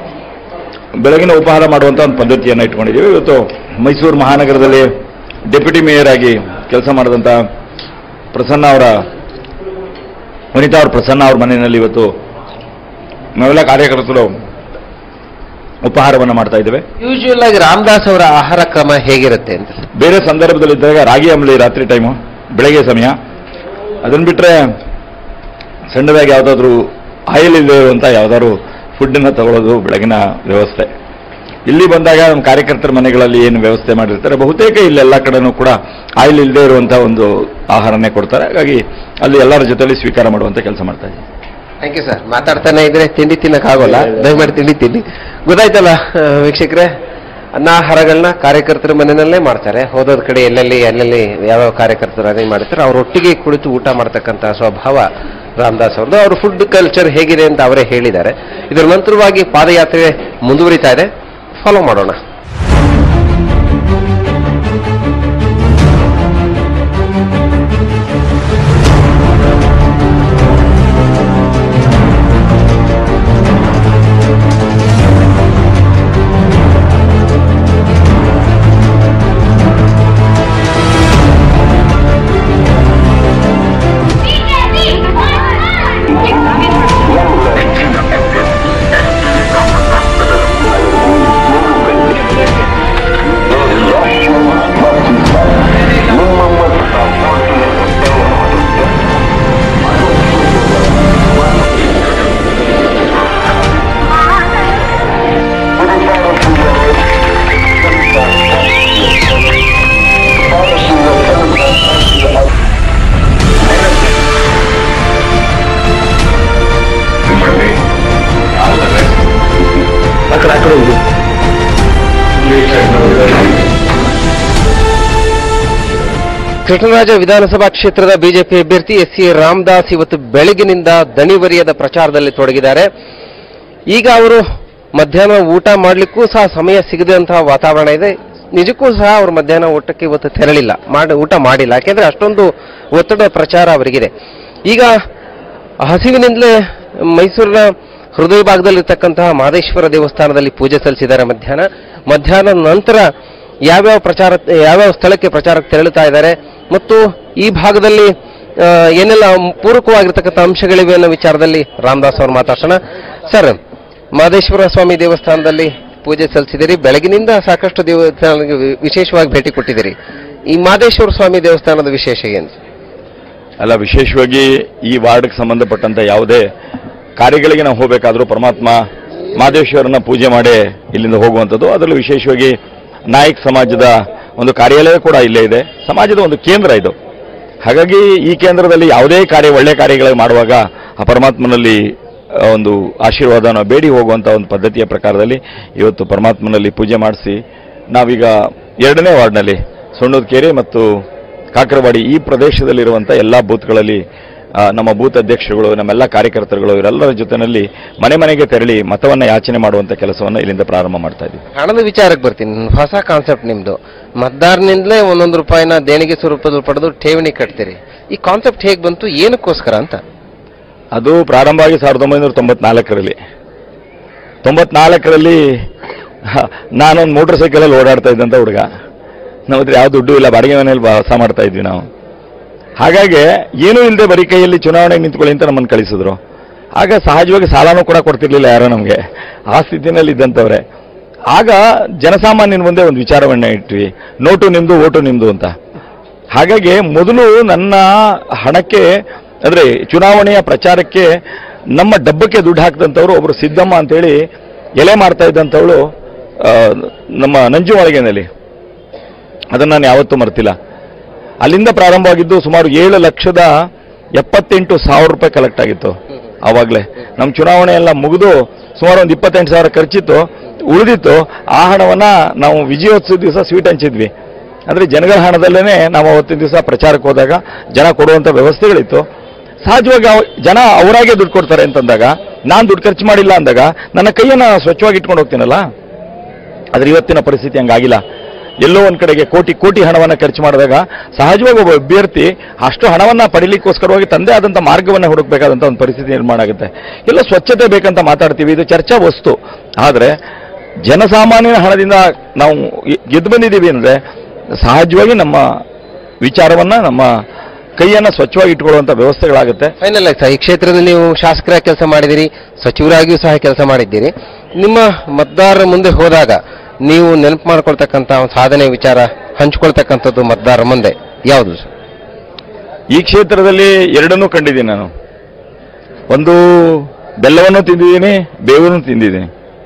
ಬೆಳಗಿನ ಉಪಹಾರ ಮಾಡುವಂಥ ಒಂದು ಪದ್ಧತಿಯನ್ನು ಇಟ್ಕೊಂಡಿದ್ದೀವಿ ಇವತ್ತು ಮೈಸೂರು ಮಹಾನಗರದಲ್ಲಿ ಡೆಪ್ಯೂಟಿ ಮೇಯರ್ ಆಗಿ ಕೆಲಸ ಮಾಡಿದಂಥ ಪ್ರಸನ್ನ ಅವರ ವನಿತಾ ಅವ್ರ ಪ್ರಸನ್ನ ಅವ್ರ ಮನೆಯಲ್ಲಿ ಇವತ್ತು ನಾವೆಲ್ಲ ಕಾರ್ಯಕರ್ತರು ಉಪಹಾರವನ್ನು ಮಾಡ್ತಾ ಇದ್ದೇವೆ ಯೂಶುವಲ್ ಆಗಿ ರಾಮದಾಸ್ ಅವರ ಆಹಾರ ಕ್ರಮ ಹೇಗಿರುತ್ತೆ ಅಂತ ಬೇರೆ ಸಂದರ್ಭದಲ್ಲಿದ್ದಾಗ ರಾಗಿ ಅಂಬಲಿ ರಾತ್ರಿ ಟೈಮು ಬೆಳಗ್ಗೆ ಸಮಯ ಅದನ್ನು ಬಿಟ್ಟರೆ ಸಣ್ಣದಾಗಿ ಯಾವುದಾದ್ರೂ ಆಯಿಲ್ ಇಲ್ಲದೆ ಇರುವಂಥ ಯಾವುದಾದ್ರು ಫುಡ್ಡನ್ನು ತಗೊಳ್ಳೋದು ಬೆಳಗಿನ ವ್ಯವಸ್ಥೆ ಇಲ್ಲಿ ಬಂದಾಗ ನಮ್ಮ ಕಾರ್ಯಕರ್ತರ ಮನೆಗಳಲ್ಲಿ ಏನು ವ್ಯವಸ್ಥೆ ಮಾಡಿರ್ತಾರೆ ಬಹುತೇಕ ಇಲ್ಲೆಲ್ಲ ಕಡೆನೂ ಕೂಡ ಆಯಿಲ್ ಇಲ್ಲದೆ ಇರುವಂಥ ಒಂದು ಆಹಾರನೇ ಕೊಡ್ತಾರೆ ಹಾಗಾಗಿ ಅಲ್ಲಿ ಎಲ್ಲರ ಜೊತೆಲಿ ಸ್ವೀಕಾರ ಮಾಡುವಂಥ ಕೆಲಸ ಮಾಡ್ತಾ ಇದ್ದೀವಿ ಥ್ಯಾಂಕ್ ಯು ಸರ್ ಮಾತಾಡ್ತಾನೆ ಇದ್ರೆ ತಿಂಡಿ ತಿನ್ನಕ್ಕಾಗೋಲ್ಲ ದಯಮಾಡಿ ತಿಂಡಿ ತಿನ್ನಿ ಗೊತ್ತಾಯ್ತಲ್ಲ ಆ, ವೀಕ್ಷಕರೇ ಅನ್ನಾಹಾರಗಳನ್ನ ಕಾರ್ಯಕರ್ತರ ಮನೆಯಲ್ಲೇ ಮಾಡ್ತಾರೆ ಹೋದೋದ್ ಕಡೆ ಎಲ್ಲೆಲ್ಲಿ ಎಲ್ಲೆಲ್ಲಿ ಯಾವ್ಯಾವ ಕಾರ್ಯಕರ್ತರು ಅರೇಂಜ್ ಮಾಡ್ತಾರೆ ಅವ್ರೊಟ್ಟಿಗೆ ಕುಳಿತು ಊಟ ಮಾಡ್ತಕ್ಕಂಥ ಸ್ವಭಾವ ರಾಮದಾಸ್ ಅವ್ರದ್ದು ಅವ್ರ ಫುಡ್ ಕಲ್ಚರ್ ಹೇಗಿದೆ ಅಂತ ಅವರೇ ಹೇಳಿದ್ದಾರೆ ಇದರ ನಂತರವಾಗಿ ಪಾದಯಾತ್ರೆ ಮುಂದುವರಿತಾ ಇದೆ ಫಾಲೋ ಮಾಡೋಣ ಕೃಷ್ಣರಾಜ ವಿಧಾನಸಭಾ ಕ್ಷೇತ್ರದ ಬಿಜೆಪಿ ಅಭ್ಯರ್ಥಿ ಎಸ್ ಸಿ ರಾಮದಾಸ್ ಇವತ್ತು ಬೆಳಗಿನಿಂದ ದಣಿವರಿಯದ ಪ್ರಚಾರದಲ್ಲಿ ತೊಡಗಿದ್ದಾರೆ ಈಗ ಅವರು ಮಧ್ಯಾಹ್ನ ಊಟ ಮಾಡಲಿಕ್ಕೂ ಸಹ ಸಮಯ ಸಿಗದಂತಹ ವಾತಾವರಣ ಇದೆ ನಿಜಕ್ಕೂ ಸಹ ಅವರು ಮಧ್ಯಾಹ್ನ ಊಟಕ್ಕೆ ಇವತ್ತು ತೆರಳಿಲ್ಲ ಮಾಡಿ ಊಟ ಮಾಡಿಲ್ಲ ಯಾಕೆಂದ್ರೆ ಅಷ್ಟೊಂದು ಒತ್ತಡ ಪ್ರಚಾರ ಅವರಿಗಿದೆ ಈಗ ಹಸಿವಿನಿಂದಲೇ ಮೈಸೂರಿನ ಹೃದಯ ಭಾಗದಲ್ಲಿರ್ತಕ್ಕಂತಹ ಮಹದೇಶ್ವರ ದೇವಸ್ಥಾನದಲ್ಲಿ ಪೂಜೆ ಸಲ್ಲಿಸಿದ್ದಾರೆ ಮಧ್ಯಾಹ್ನ ಮಧ್ಯಾಹ್ನ ನಂತರ ಯಾವ್ಯಾವ ಪ್ರಚಾರ ಯಾವ್ಯಾವ ಸ್ಥಳಕ್ಕೆ ಪ್ರಚಾರಕ್ಕೆ ತೆರಳುತ್ತಾ ಇದ್ದಾರೆ ಮತ್ತು ಈ ಭಾಗದಲ್ಲಿ ಆ, ಏನೆಲ್ಲ ಪೂರಕವಾಗಿರ್ತಕ್ಕಂಥ ಅಂಶಗಳಿವೆ ಅನ್ನೋ ವಿಚಾರದಲ್ಲಿ ರಾಮದಾಸ್ ಅವರು ಮಾತಾಡ್ಸೋಣ ಸರ್ ಮಹದೇಶ್ವರ ಸ್ವಾಮಿ ದೇವಸ್ಥಾನದಲ್ಲಿ ಪೂಜೆ ಸಲ್ಲಿಸಿದಿರಿ ಬೆಳಗಿನಿಂದ ಸಾಕಷ್ಟು ದೇವಸ್ಥಾನಗಳಿಗೆ ವಿ- ವಿಶೇಷವಾಗಿ ಭೇಟಿ ಕೊಟ್ಟಿದ್ದೀರಿ ಈ ಮಹದೇಶ್ವರ ಸ್ವಾಮಿ ದೇವಸ್ಥಾನದ ವಿಶೇಷ ಏನು ಅಲ್ಲ ವಿಶೇಷವಾಗಿ ಈ ವಾರ್ಡ್ಗೆ ಸಂಬಂಧಪಟ್ಟಂತ ಯಾವುದೇ ಕಾರ್ಯಗಳಿಗೆ ನಾವು ಹೋಗಬೇಕಾದ್ರೂ ಪರಮಾತ್ಮ ಮಹದೇಶ್ವರನ ಪೂಜೆ ಮಾಡಿ ಇಲ್ಲಿಂದ ಹೋಗುವಂಥದ್ದು ಅದರಲ್ಲೂ ವಿಶೇಷವಾಗಿ ನಾಯಕ್ ಸಮಾಜದ ಒಂದು ಕಾರ್ಯಾಲಯ ಕೂಡ ಇಲ್ಲೇ ಇದೆ ಸಮಾಜದ ಒಂದು ಕೇಂದ್ರ ಇದು ಹಾಗಾಗಿ ಈ ಕೇಂದ್ರದಲ್ಲಿ ಯಾವುದೇ ಕಾರ್ಯ ಒಳ್ಳೆ ಕಾರ್ಯಗಳು ಮಾಡುವಾಗ ಆ ಪರಮಾತ್ಮನಲ್ಲಿ ಆ, ಒಂದು ಆಶೀರ್ವಾದನ ಬೇಡಿ ಹೋಗುವಂಥ ಒಂದು ಪದ್ಧತಿಯ ಪ್ರಕಾರದಲ್ಲಿ ಇವತ್ತು ಪರಮಾತ್ಮನಲ್ಲಿ ಪೂಜೆ ಮಾಡಿಸಿ ನಾವೀಗ ಎರಡನೇ ವಾರ್ಡ್ನಲ್ಲಿ ಸೊಣ್ಣದ ಕೆರೆ ಮತ್ತು ಕಾಕರವಾಡಿ ಈ ಪ್ರದೇಶದಲ್ಲಿರುವಂಥ ಎಲ್ಲ ಬೂತ್ಗಳಲ್ಲಿ ಆ, ನಮ್ಮ ಬೂತ್ ಅಧ್ಯಕ್ಷರುಗಳು ನಮ್ಮೆಲ್ಲ ಕಾರ್ಯಕರ್ತರುಗಳು ಇವರೆಲ್ಲರ ಜೊತೆಯಲ್ಲಿ ಮನೆ ಮನೆಗೆ ತೆರಳಿ ಮತವನ್ನು ಯಾಚನೆ ಮಾಡುವಂಥ ಕೆಲಸವನ್ನು ಇಲ್ಲಿಂದ ಪ್ರಾರಂಭ ಮಾಡ್ತಾ ಇದ್ದೀವಿ ಹಣದ ವಿಚಾರಕ್ಕೆ ಬರ್ತೀನಿ ಹೊಸ ಕಾನ್ಸೆಪ್ಟ್ ನಿಮ್ದು ಮತದಾರನಿಂದಲೇ ಒಂದೊಂದು ರೂಪಾಯಿನ ದೇಣಿಗೆ ಸ್ವರೂಪದಲ್ಲಿ ಪಡೆದು ಠೇವಣಿ ಕಟ್ತೀರಿ ಈ ಕಾನ್ಸೆಪ್ಟ್ ಹೇಗೆ ಬಂತು ಏನಕ್ಕೋಸ್ಕರ ಅಂತ ಅದು ಪ್ರಾರಂಭ ಆಗಿ ಸಾವಿರದ ಒಂಬೈನೂರ ತೊಂಬತ್ನಾಲ್ಕರಲ್ಲಿ ತೊಂಬತ್ನಾಲ್ಕರಲ್ಲಿ ಹ, ನಾನೊಂದು ಮೋಟರ್ ಸೈಕಲಲ್ಲಿ ಓಡಾಡ್ತಾ ಇದ್ದಂಥ ಹುಡುಗ ನಮ್ಮ ಹತ್ರ ಯಾವ ದುಡ್ಡು ಇಲ್ಲ ಬಾಡಿಗೆ ಮನೆಯಲ್ಲಿ ವಾಸ ಮಾಡ್ತಾ ಇದ್ವಿ ನಾವು ಹಾಗಾಗಿ ಏನೂ ಇಲ್ಲದೆ ಬರೀ ಕೈಯಲ್ಲಿ ಚುನಾವಣೆಗೆ ನಿಂತ್ಕೊಳ್ಳಿ ಅಂತ ನಮ್ಮನ್ನು ಕಳಿಸಿದ್ರು ಆಗ ಸಹಜವಾಗಿ ಸಾಲನೂ ಕೂಡ ಕೊಡ್ತಿರ್ಲಿಲ್ಲ ಯಾರೋ ನಮಗೆ ಆ ಸ್ಥಿತಿನಲ್ಲಿ ಇದ್ದಂಥವ್ರೆ ಆಗ ಜನಸಾಮಾನ್ಯನ ಮುಂದೆ ಒಂದು ವಿಚಾರವನ್ನ ಇಟ್ವಿ ನೋಟು ನಿಮ್ದು ಓಟು ನಿಮ್ದು ಅಂತ ಹಾಗಾಗಿ ಮೊದಲು ನನ್ನ ಹಣಕ್ಕೆ ಅಂದ್ರೆ ಚುನಾವಣೆಯ ಪ್ರಚಾರಕ್ಕೆ ನಮ್ಮ ಡಬ್ಬಕ್ಕೆ ದುಡ್ಡು ಹಾಕಿದಂಥವ್ರು ಒಬ್ರು ಸಿದ್ದಮ್ಮ ಅಂತೇಳಿ ಎಲೆ ಮಾಡ್ತಾ ಇದ್ದಂಥವಳು ಆ, ನಮ್ಮ ನಂಜುಮಳಿಗೆನಲ್ಲಿ ಅದನ್ನು ನಾನು ಯಾವತ್ತೂ ಮರ್ತಿಲ್ಲ ಅಲ್ಲಿಂದ ಪ್ರಾರಂಭವಾಗಿದ್ದು ಸುಮಾರು ಏಳು ಲಕ್ಷದ ಎಪ್ಪತ್ತೆಂಟು ಸಾವಿರ ರೂಪಾಯಿ ಕಲೆಕ್ಟ್ ಆಗಿತ್ತು ಆವಾಗಲೇ ನಮ್ಮ ಚುನಾವಣೆ ಎಲ್ಲ ಮುಗಿದು ಸುಮಾರು ಒಂದು ಇಪ್ಪತ್ತೆಂಟು ಸಾವಿರ ಖರ್ಚಿತ್ತು ಉಳಿದಿತ್ತು ಆ ಹಣವನ್ನ ನಾವು ವಿಜಯೋತ್ಸವ ದಿವಸ ಸ್ವೀಟ್ ಹಂಚಿದ್ವಿ ಅಂದ್ರೆ ಜನಗಳ ಹಣದಲ್ಲೇ ನಾವು ಅವತ್ತಿನ ದಿವಸ ಪ್ರಚಾರಕ್ಕೆ ಹೋದಾಗ ಜನ ಕೊಡುವಂತ ವ್ಯವಸ್ಥೆಗಳಿತ್ತು ಸಹಜವಾಗಿ ಅವ- ಜನ ಅವರಾಗೆ ದುಡ್ಡು ಕೊಡ್ತಾರೆ ಅಂತಂದಾಗ ನಾನು ದುಡ್ಡು ಖರ್ಚು ಮಾಡಿಲ್ಲ ಅಂದಾಗ ನನ್ನ ಕೈಯನ್ನ ಸ್ವಚ್ಛವಾಗಿ ಇಟ್ಕೊಂಡು ಹೋಗ್ತೀನಲ್ಲ ಆದ್ರೆ ಇವತ್ತಿನ ಪರಿಸ್ಥಿತಿ ಹಂಗಾಗಿಲ್ಲ ಎಲ್ಲೋ ಒಂದ್ ಕಡೆಗೆ ಕೋಟಿ ಕೋಟಿ ಹಣವನ್ನ ಖರ್ಚು ಮಾಡಿದಾಗ ಸಹಜವಾಗಿ ಒಬ್ಬ ಅಭ್ಯರ್ಥಿ ಅಷ್ಟು ಹಣವನ್ನ ಪಡಿಲಿಕ್ಕೋಸ್ಕರವಾಗಿ ತಂದೆ ಆದಂತ ಮಾರ್ಗವನ್ನ ಹುಡುಕಬೇಕಾದಂತ ಒಂದು ಪರಿಸ್ಥಿತಿ ನಿರ್ಮಾಣ ಆಗುತ್ತೆ ಎಲ್ಲ ಸ್ವಚ್ಛತೆ ಬೇಕಂತ ಮಾತಾಡ್ತೀವಿ ಇದು ಚರ್ಚಾ ವಸ್ತು ಆದ್ರೆ ಜನಸಾಮಾನ್ಯನ ಹಣದಿಂದ ನಾವು ಗೆದ್ದು ಬಂದಿದ್ದೀವಿ ಅಂದ್ರೆ ಸಹಜವಾಗಿ ನಮ್ಮ ವಿಚಾರವನ್ನ ನಮ್ಮ ಕೈಯನ್ನ ಸ್ವಚ್ಛವಾಗಿ ಇಟ್ಕೊಳ್ಳುವಂತ ವ್ಯವಸ್ಥೆಗಳಾಗುತ್ತೆ ಫೈನಲ್ ಆಗಿ ಸರ್ ಈ ಕ್ಷೇತ್ರದಲ್ಲಿ ನೀವು ಶಾಸಕರಾಗಿ ಕೆಲಸ ಮಾಡಿದಿರಿ ಸಚಿವರಾಗಿಯೂ ಸಹ ಕೆಲಸ ಮಾಡಿದ್ದೀರಿ ನಿಮ್ಮ ಮತದಾರರ ಮುಂದೆ ಹೋದಾಗ ನೀವು ನೆನಪು ಮಾಡ್ಕೊಳ್ತಕ್ಕಂಥ ಒಂದು ಸಾಧನೆ ವಿಚಾರ ಹಂಚ್ಕೊಳ್ತಕ್ಕಂಥದ್ದು ಮತದಾರರ ಮುಂದೆ ಯಾವುದು ಸರ್ ಈ ಕ್ಷೇತ್ರದಲ್ಲಿ ಎರಡನ್ನೂ ಕಂಡಿದ್ದೀನಿ ನಾನು ಒಂದು ಬೆಲ್ಲವನ್ನು ತಿಂದಿದ್ದೀನಿ ಬೇವನ್ನು ತಿಂದಿದ್ದೀನಿ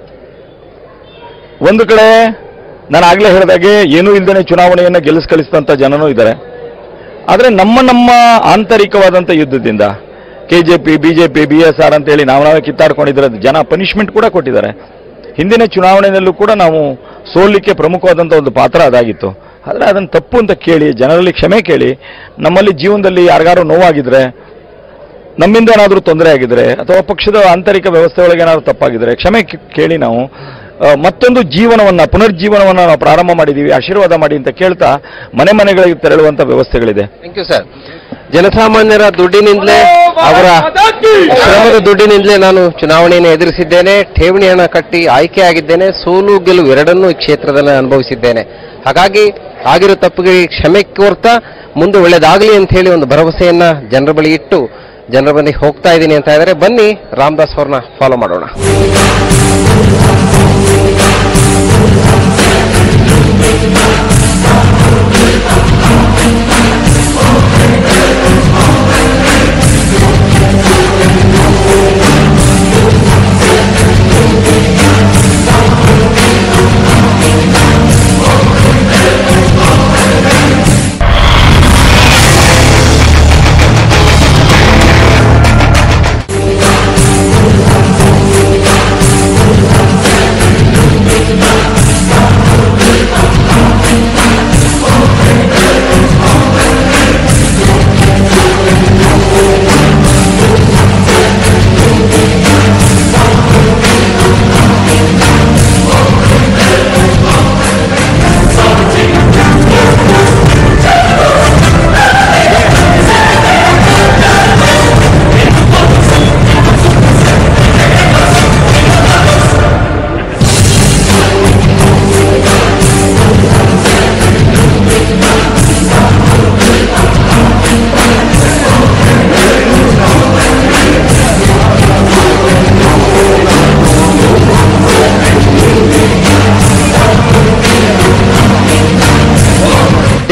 ಒಂದು ಕಡೆ ನಾನು ಆಗ್ಲೇ ಹೇಳಿದಾಗೆ ಏನೂ ಇಲ್ದೇನೆ ಚುನಾವಣೆಯನ್ನು ಗೆಲ್ಲಿಸ್ ಕಳಿಸಿದಂಥ ಜನನೂ ಇದ್ದಾರೆ ಆದರೆ ನಮ್ಮ ನಮ್ಮ ಆಂತರಿಕವಾದಂಥ ಯುದ್ಧದಿಂದ K J P B J P B S R ಅಂತೇಳಿ ನಾವು ನಾವೇ ಕಿತ್ತಾಡ್ಕೊಂಡಿದ್ರೆ ಜನ ಪನಿಷ್ಮೆಂಟ್ ಕೂಡ ಕೊಟ್ಟಿದ್ದಾರೆ ಹಿಂದಿನ ಚುನಾವಣೆಯಲ್ಲೂ ಕೂಡ ನಾವು ಸೋಲಿಕ್ಕೆ ಪ್ರಮುಖವಾದಂಥ ಒಂದು ಪಾತ್ರ ಅದಾಗಿತ್ತು ಆದರೆ ಅದನ್ನು ತಪ್ಪು ಅಂತ ಕೇಳಿ ಜನರಲ್ಲಿ ಕ್ಷಮೆ ಕೇಳಿ ನಮ್ಮಲ್ಲಿ ಜೀವನದಲ್ಲಿ ಯಾರಿಗಾರು ನೋವಾಗಿದ್ರೆ ನಮ್ಮಿಂದ ಏನಾದರೂ ತೊಂದರೆ ಆಗಿದ್ರೆ ಅಥವಾ ಪಕ್ಷದ ಆಂತರಿಕ ವ್ಯವಸ್ಥೆ ಒಳಗೆ ಏನಾದರೂ ತಪ್ಪಾಗಿದ್ರೆ ಕ್ಷಮೆ ಕೇ- ಕೇಳಿ ನಾವು ಆ, ಮತ್ತೊಂದು ಜೀವನವನ್ನ ಪುನರ್ಜೀವನವನ್ನ ನಾವು ಪ್ರಾರಂಭ ಮಾಡಿದ್ದೀವಿ ಆಶೀರ್ವಾದ ಮಾಡಿ ಅಂತ ಕೇಳ್ತಾ ಮನೆ ಮನೆಗಳಿಗೆ ತೆರಳುವಂತ ವ್ಯವಸ್ಥೆಗಳಿದೆ ಥ್ಯಾಂಕ್ ಯು ಸರ್ ಜನಸಾಮಾನ್ಯರ ದುಡ್ಡಿನಿಂದಲೇ ಅವರ ಶ್ರಮದ ದುಡ್ಡಿನಿಂದಲೇ ನಾನು ಚುನಾವಣೆಯನ್ನು ಎದುರಿಸಿದ್ದೇನೆ ಠೇವಣಿ ಹಣ ಕಟ್ಟಿ ಆಯ್ಕೆ ಆಗಿದ್ದೇನೆ ಸೋಲು ಗೆಲುವು ಎರಡನ್ನೂ ಈ ಕ್ಷೇತ್ರದಲ್ಲಿ ಅನುಭವಿಸಿದ್ದೇನೆ ಹಾಗಾಗಿ ಆಗಿರೋ ತಪ್ಪಿಗೆ ಕ್ಷಮೆ ಕೋರ್ತಾ ಮುಂದೆ ಒಳ್ಳೇದಾಗಲಿ ಅಂತ ಹೇಳಿ ಒಂದು ಭರವಸೆಯನ್ನ ಜನರ ಬಳಿ ಇಟ್ಟು ಜನರ ಬಳಿ ಹೋಗ್ತಾ ಇದ್ದೀನಿ ಅಂತ ಇದ್ದಾರೆ ಬನ್ನಿ ರಾಮದಾಸ್ ಅವ್ರನ್ನ ಫಾಲೋ ಮಾಡೋಣ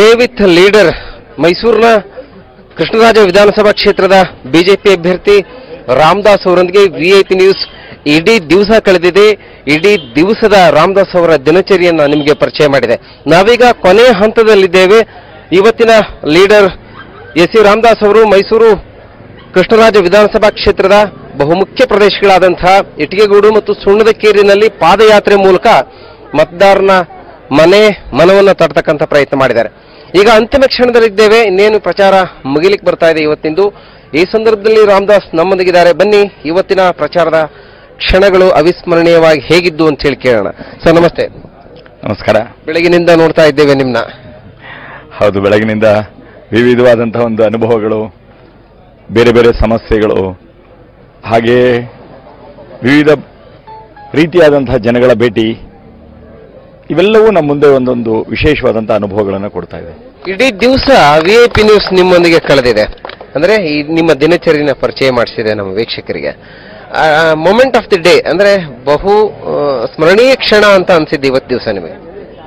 ಡೇ ವಿತ್ ಲೀಡರ್ ಮೈಸೂರಿನ ಕೃಷ್ಣರಾಜ ವಿಧಾನಸಭಾ ಕ್ಷೇತ್ರದ ಬಿಜೆಪಿ ಅಭ್ಯರ್ಥಿ ರಾಮದಾಸ್ ಅವರೊಂದಿಗೆ ವಿಐಪಿ ನ್ಯೂಸ್ ಇಡೀ ದಿವಸ ಕಳೆದಿದೆ ಇಡೀ ದಿವಸದ ರಾಮದಾಸ್ ಅವರ ದಿನಚರಿಯನ್ನ ನಿಮಗೆ ಪರಿಚಯ ಮಾಡಿದೆ ನಾವೀಗ ಕೊನೆಯ ಹಂತದಲ್ಲಿದ್ದೇವೆ ಇವತ್ತಿನ ಲೀಡರ್ ಎಸ್ ಸಿ ರಾಮದಾಸ್ ಅವರು ಮೈಸೂರು ಕೃಷ್ಣರಾಜ ವಿಧಾನಸಭಾ ಕ್ಷೇತ್ರದ ಬಹುಮುಖ್ಯ ಪ್ರದೇಶಗಳಾದಂತಹ ಇಟಿಗೆಗೂಡು ಮತ್ತು ಸುಣ್ಣದಕೇರಿನಲ್ಲಿ ಪಾದಯಾತ್ರೆ ಮೂಲಕ ಮತದಾರನ ಮನೆ ಮನವನ್ನ ತಡ್ತಕ್ಕಂಥ ಪ್ರಯತ್ನ ಮಾಡಿದ್ದಾರೆ ಈಗ ಅಂತಿಮ ಕ್ಷಣದಲ್ಲಿದ್ದೇವೆ ಇನ್ನೇನು ಪ್ರಚಾರ ಮುಗಿಲಿಕ್ಕೆ ಬರ್ತಾ ಇದೆ ಇವತ್ತಿಂದು ಈ ಸಂದರ್ಭದಲ್ಲಿ ರಾಮದಾಸ್ ನಮ್ಮೊಂದಿಗಿದ್ದಾರೆ ಬನ್ನಿ ಇವತ್ತಿನ ಪ್ರಚಾರದ ಕ್ಷಣಗಳು ಅವಿಸ್ಮರಣೀಯವಾಗಿ ಹೇಗಿದ್ದು ಅಂತ ಹೇಳಿ ಕೇಳೋಣ ಸರ್ ನಮಸ್ತೆ ನಮಸ್ಕಾರ ಬೆಳಗಿನಿಂದ ನೋಡ್ತಾ ಇದ್ದೇವೆ ನಿಮ್ನ ಹೌದು ಬೆಳಗಿನಿಂದ ವಿವಿಧವಾದಂತಹ ಒಂದು ಅನುಭವಗಳು ಬೇರೆ ಬೇರೆ ಸಮಸ್ಯೆಗಳು ಹಾಗೆ ವಿವಿಧ ರೀತಿಯಾದಂತಹ ಜನಗಳ ಭೇಟಿ ಇವೆಲ್ಲವೂ ನಮ್ಮ ಮುಂದೆ ಒಂದೊಂದು ವಿಶೇಷವಾದಂತಹ ಅನುಭವಗಳನ್ನು ಕೊಡ್ತಾ ಇದೆ ಇಡೀ ದಿವಸ ವಿ ಐ ಪಿ ನ್ಯೂಸ್ ನಿಮ್ಮೊಂದಿಗೆ ಕಳೆದಿದೆ ಅಂದ್ರೆ ಈ ನಿಮ್ಮ ದಿನಚರಿನ ಪರಿಚಯ ಮಾಡಿಸಿದೆ ನಮ್ಮ ವೀಕ್ಷಕರಿಗೆ ಮೊಮೆಂಟ್ ಆಫ್ ದಿ ಡೇ ಅಂದ್ರೆ ಬಹು ಆ, ಸ್ಮರಣೀಯ ಕ್ಷಣ ಅಂತ ಅನ್ಸಿದ್ದು ಇವತ್ತು ದಿವಸ ನಿಮಗೆ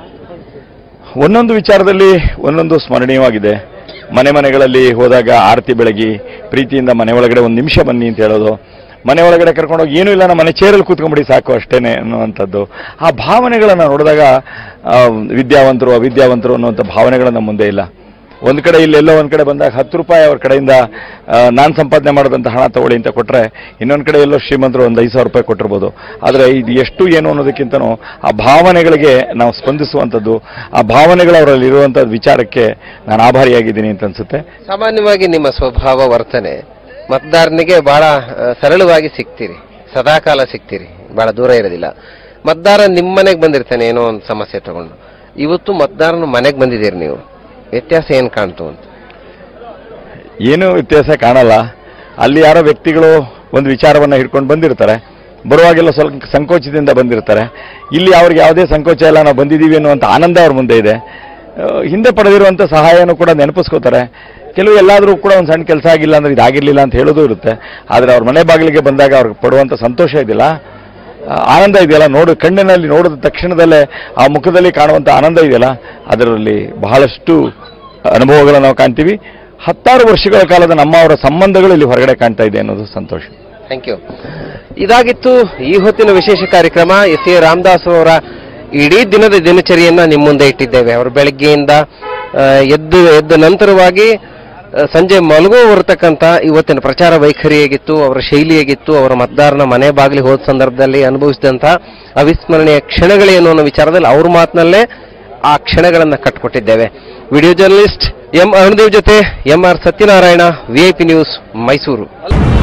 ಒಂದೊಂದು ವಿಚಾರದಲ್ಲಿ ಒಂದೊಂದು ಸ್ಮರಣೀಯವಾಗಿದೆ ಮನೆ ಮನೆಗಳಲ್ಲಿ ಹೋದಾಗ ಆರತಿ ಬೆಳಗಿ ಪ್ರೀತಿಯಿಂದ ಮನೆ ಒಳಗಡೆ ಒಂದು ನಿಮಿಷ ಬನ್ನಿ ಅಂತ ಹೇಳೋದು ಮನೆ ಒಳಗಡೆ ಕರ್ಕೊಂಡೋಗಿ ಏನೂ ಇಲ್ಲ ನಮ್ಮ ಮನೆ ಚೇರಲ್ಲಿ ಕೂತ್ಕೊಂಡ್ಬಿಡಿ ಸಾಕು ಅಷ್ಟೇನೆ ಅನ್ನುವಂಥದ್ದು ಆ ಭಾವನೆಗಳನ್ನು ನೋಡಿದಾಗ ಆ, ವಿದ್ಯಾವಂತರು ಅವಿದ್ಯಾವಂತರು ಅನ್ನುವಂಥ ಭಾವನೆಗಳು ನಮ್ಮ ಮುಂದೆ ಇಲ್ಲ ಒಂದು ಕಡೆ ಇಲ್ಲೆಲ್ಲೋ ಒಂದು ಕಡೆ ಬಂದಾಗ ಹತ್ತು ರೂಪಾಯಿ ಅವ್ರ ಕಡೆಯಿಂದ ನಾನು ಸಂಪಾದನೆ ಮಾಡೋದಂತ ಹಣ ತಗೊಳ್ಳಿ ಅಂತ ಕೊಟ್ಟರೆ ಇನ್ನೊಂದು ಕಡೆ ಎಲ್ಲೋ ಶ್ರೀಮಂತರು ಒಂದು ಐದು ಸಾವಿರ ರೂಪಾಯಿ ಕೊಟ್ಟಿರ್ಬೋದು ಆದರೆ ಇದು ಎಷ್ಟು ಏನು ಅನ್ನೋದಕ್ಕಿಂತನೂ ಆ ಭಾವನೆಗಳಿಗೆ ನಾವು ಸ್ಪಂದಿಸುವಂಥದ್ದು ಆ ಭಾವನೆಗಳು ಅವರಲ್ಲಿ ಇರುವಂಥ ವಿಚಾರಕ್ಕೆ ನಾನು ಆಭಾರಿಯಾಗಿದ್ದೀನಿ ಅಂತ ಅನ್ಸುತ್ತೆ ಸಾಮಾನ್ಯವಾಗಿ ನಿಮ್ಮ ಸ್ವಭಾವ ವರ್ತನೆ ಮತದಾರನಿಗೆ ಬಹಳ ಆ, ಸರಳವಾಗಿ ಸಿಗ್ತೀರಿ ಸದಾಕಾಲ ಸಿಗ್ತೀರಿ ಬಹಳ ದೂರ ಇರೋದಿಲ್ಲ ಮತದಾರ ನಿಮ್ಮ ಮನೆಗೆ ಬಂದಿರ್ತಾನೆ ಏನೋ ಒಂದು ಸಮಸ್ಯೆ ತಗೊಂಡು ಇವತ್ತು ಮತದಾರನ ಮನೆಗೆ ಬಂದಿದ್ದೀರಿ ನೀವು ವ್ಯತ್ಯಾಸ ಏನು ಕಾಣ್ತು ಅಂತ ಏನೂ ವ್ಯತ್ಯಾಸ ಕಾಣಲ್ಲ ಅಲ್ಲಿ ಯಾರೋ ವ್ಯಕ್ತಿಗಳು ಒಂದು ವಿಚಾರವನ್ನು ಹಿಡ್ಕೊಂಡು ಬಂದಿರ್ತಾರೆ ಬರುವಾಗೆಲ್ಲ ಸ್ವಲ್ಪ ಸಂಕೋಚದಿಂದ ಬಂದಿರ್ತಾರೆ ಇಲ್ಲಿ ಅವ್ರಿಗೆ ಯಾವುದೇ ಸಂಕೋಚ ಇಲ್ಲ ನಾವು ಬಂದಿದ್ದೀವಿ ಅನ್ನುವಂಥ ಆನಂದ ಅವ್ರ ಮುಂದೆ ಇದೆ ಆ, ಹಿಂದೆ ಪಡೆದಿರುವಂಥ ಸಹಾಯನೂ ಕೂಡ ನೆನಪಿಸ್ಕೋತಾರೆ ಕೆಲವು ಎಲ್ಲಾದರೂ ಕೂಡ ಒಂದು ಸಣ್ಣ ಕೆಲಸ ಆಗಿಲ್ಲ ಅಂದ್ರೆ ಇದಾಗಿರ್ಲಿಲ್ಲ ಅಂತ ಹೇಳೋದು ಇರುತ್ತೆ ಆದರೆ ಅವ್ರ ಮನೆ ಬಾಗಿಲಿಗೆ ಬಂದಾಗ ಅವ್ರಿಗೆ ಪಡುವಂಥ ಸಂತೋಷ ಇದೆಯಲ್ಲ ಆ, ಆನಂದ ಇದೆಯಲ್ಲ ನೋಡು ಕಣ್ಣಿನಲ್ಲಿ ನೋಡಿದ ತಕ್ಷಣದಲ್ಲೇ ಆ ಮುಖದಲ್ಲಿ ಕಾಣುವಂಥ ಆನಂದ ಇದೆಯಲ್ಲ ಅದರಲ್ಲಿ ಬಹಳಷ್ಟು ಅನುಭವಗಳನ್ನು ನಾವು ಕಾಣ್ತೀವಿ ಹತ್ತಾರು ವರ್ಷಗಳ ಕಾಲದ ನಮ್ಮ ಅವರ ಸಂಬಂಧಗಳು ಇಲ್ಲಿ ಹೊರಗಡೆ ಕಾಣ್ತಾ ಇದೆ ಅನ್ನೋದು ಸಂತೋಷ ಥ್ಯಾಂಕ್ ಯು ಇದಾಗಿತ್ತು ಈ ಹೊತ್ತಿನ ವಿಶೇಷ ಕಾರ್ಯಕ್ರಮ ಎಸ್ ಎ ರಾಮದಾಸ್ ಅವರ ಇಡೀ ದಿನದ ದಿನಚರಿಯನ್ನ ನಿಮ್ಮ ಮುಂದೆ ಇಟ್ಟಿದ್ದೇವೆ ಅವರು ಬೆಳಗ್ಗೆಯಿಂದ ಆ, ಎದ್ದು ಎದ್ದ ನಂತರವಾಗಿ ಆ, ಸಂಜೆ ಮಲಗುವವರ್ತಕ್ಕಂಥ ಇವತ್ತಿನ ಪ್ರಚಾರ ವೈಖರಿ ಹೇಗಿತ್ತು ಅವರ ಶೈಲಿ ಹೇಗಿತ್ತು ಅವರ ಮತದಾರನ ಮನೆ ಬಾಗಿಲಿಗೆ ಹೋದ ಸಂದರ್ಭದಲ್ಲಿ ಅನುಭವಿಸಿದಂತಹ ಅವಿಸ್ಮರಣೀಯ ಕ್ಷಣಗಳೇನು ಅನ್ನೋ ವಿಚಾರದಲ್ಲಿ ಅವ್ರ ಮಾತಿನಲ್ಲೇ ಆ ಕ್ಷಣಗಳನ್ನ ಕಟ್ಕೊಟ್ಟಿದ್ದೇವೆ ವಿಡಿಯೋ ಜರ್ನಲಿಸ್ಟ್ ಎಂ ಅರುಣದೇವ್ ಜೊತೆ M R Satyanarayana VIP news Mysuru